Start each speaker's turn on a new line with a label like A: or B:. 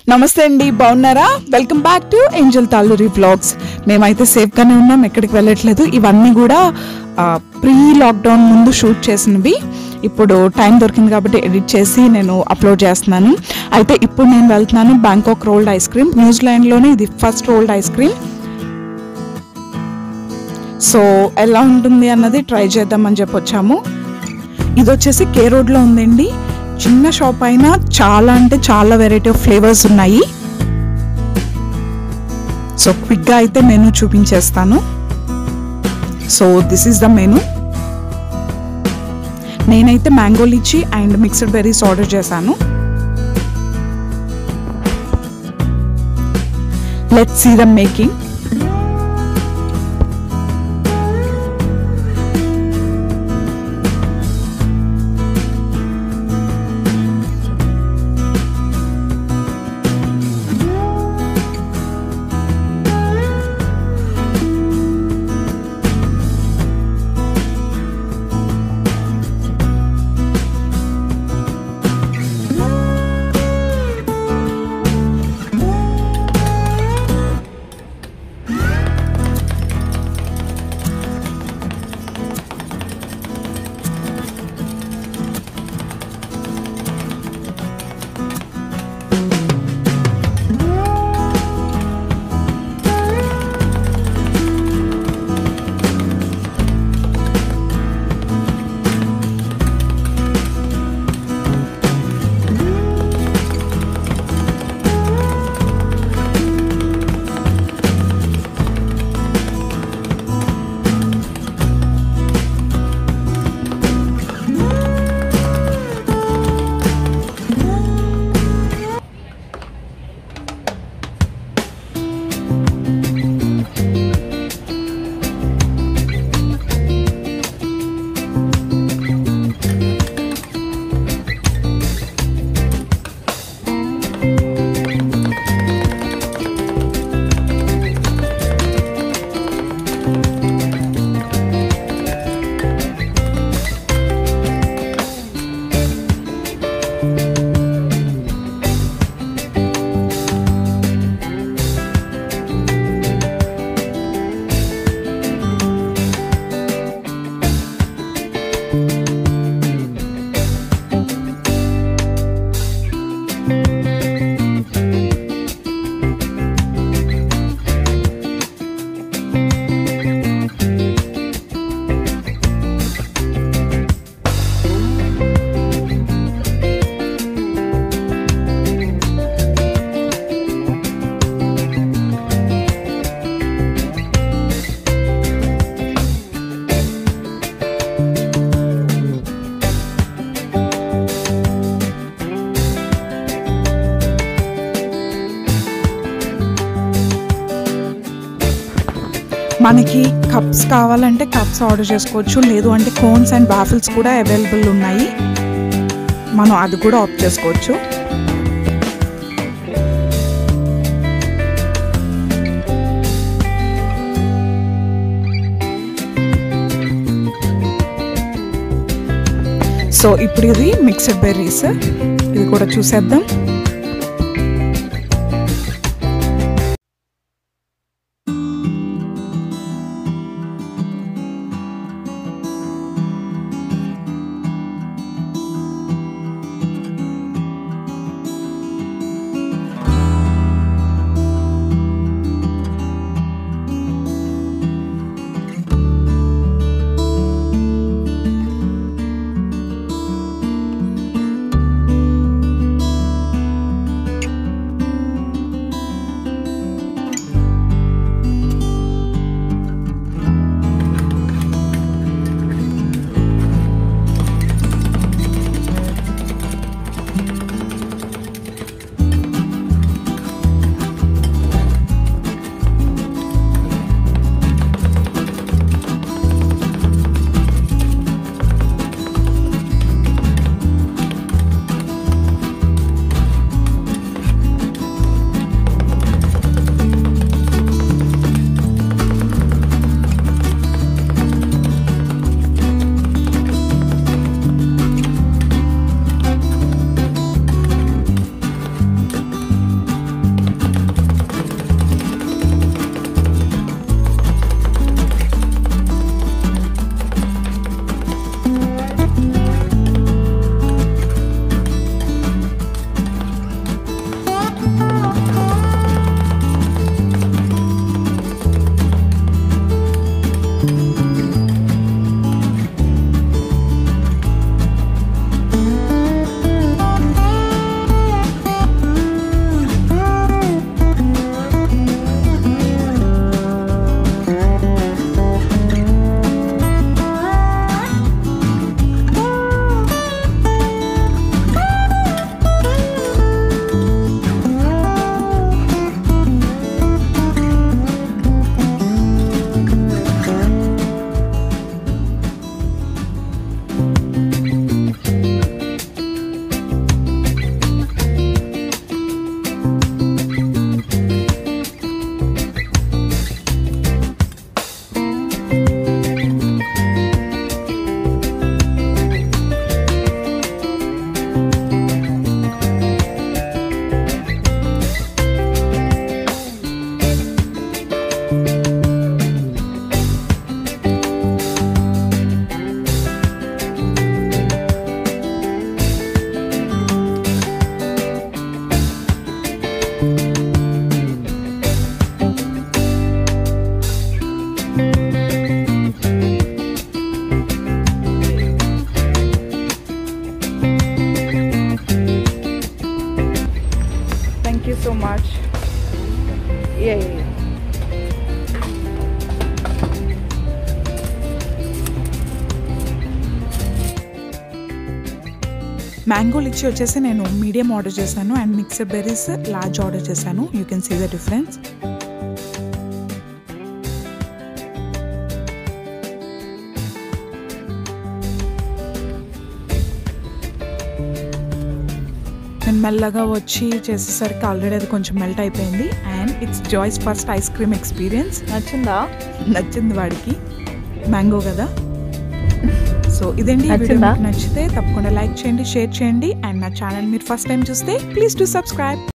A: నమస్తే అండి బాగున్నారా welcome back to Angel Taluri vlogs మేమైతే సేఫ్గానే ఉన్నాం ఎక్కడికి వెళ్ళట్లేదు ఇవన్నీ కూడా ప్రీ లాక్డౌన్ ముందు షూట్ చేసినవి ఇప్పుడు టైం దొరికింది కాబట్టి ఎడిట్ చేసి నేను అప్లోడ్ చేస్తున్నాను అయితే ఇప్పుడు నేను వెళ్తున్నాను బ్యాంకాక్ రోల్డ్ ఐస్ క్రీమ్ న్యూజిలాండ్లోనే ఇది first rolled ice cream so ఎలా ఉంటుంది అన్నది ట్రై చేద్దామని చెప్పి వచ్చాము ఇది వచ్చేసి కే రోడ్లో ఉందండి చిన్న షాప్ అయినా చాలా అంటే చాలా వెరైటీ ఆఫ్ ఫ్లేవర్స్ ఉన్నాయి సో క్విక్గా అయితే మెనూ చూపించేస్తాను so this is the menu నేనైతే mango litchi and mixed berries order చేశాను లెట్ సీ ద మేకింగ్ మనకి కప్స్ కావాలంటే కప్స్ ఆర్డర్ చేసుకోవచ్చు లేదు అంటే కోన్స్ అండ్ బాఫిల్స్ కూడా అవైలబుల్ ఉన్నాయి మనం అది కూడా ఆఫ్ చేసుకోవచ్చు సో ఇప్పుడు ఇది మిక్స్డ్ బెర్రీస్ ఇది కూడా చూసేద్దాం మ్యాంగో లిచ్చి వచ్చేసి నేను మీడియం ఆర్డర్ చేశాను and mixer berries large order చేశాను you can see the difference నేను మెల్లగా వచ్చి చేసేసరికి ఆల్రెడీ అది కొంచెం మెల్ట్ అయిపోయింది and it's Joy's first ice cream experience
B: నచ్చిందా
A: నచ్చింది వాడికి మ్యాంగో కదా సో ఇదండి ఈ వీడియో
B: నచ్చిందా?
A: మీకు నచ్చితే తప్పకుండా లైక్ చేయండి షేర్ చేయండి అండ్ నా ఛానల్ మీరు ఫస్ట్ టైం చూస్తే ప్లీజ్ టు సబ్స్క్రైబ్